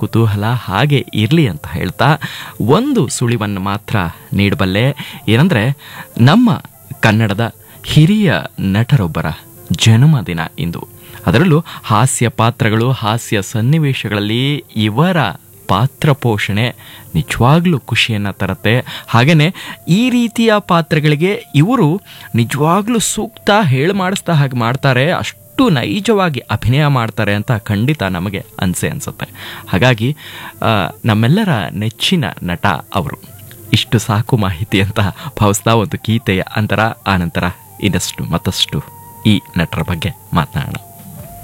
ಕುತೂಹಲ ಹಾಗೆ ಇರಲಿ ಅಂತ ಹೇಳ್ತಾ ಒಂದು ಸುಳಿವನ್ನು ಮಾತ್ರ ನೀಡಬಲ್ಲೆ ಏನಂದರೆ ನಮ್ಮ ಕನ್ನಡದ ಹಿರಿಯ ನಟರೊಬ್ಬರ ಜನ್ಮದಿನ ಇಂದು ಅದರಲ್ಲೂ ಹಾಸ್ಯ ಪಾತ್ರಗಳು ಹಾಸ್ಯ ಸನ್ನಿವೇಶಗಳಲ್ಲಿ ಇವರ ಪಾತ್ರ ಪೋಷಣೆ ನಿಜವಾಗ್ಲೂ ಖುಷಿಯನ್ನು ತರುತ್ತೆ ಹಾಗೆಯೇ ಈ ರೀತಿಯ ಪಾತ್ರಗಳಿಗೆ ಇವರು ನಿಜವಾಗ್ಲೂ ಸೂಕ್ತ ಹೇಳಿ ಮಾಡಿಸ್ತಾ ಹಾಗೆ ಮಾಡ್ತಾರೆ ಅಷ್ಟು ನೈಜವಾಗಿ ಅಭಿನಯ ಮಾಡ್ತಾರೆ ಅಂತ ಖಂಡಿತ ನಮಗೆ ಅನಿಸೆ ಅನಿಸುತ್ತೆ ಹಾಗಾಗಿ ಆ, ನಮ್ಮೆಲ್ಲರ ನೆಚ್ಚಿನ ನಟ ಅವರು ಇಷ್ಟು ಸಾಕು ಮಾಹಿತಿ ಅಂತ ಭಾವಿಸ್ತಾ ಒಂದು ಗೀತೆಯ ಅಂತರ ಆನಂತರ ಇನ್ನಷ್ಟು ಮತ್ತಷ್ಟು ಈ ನಟರ ಬಗ್ಗೆ ಮಾತನಾಡೋಣ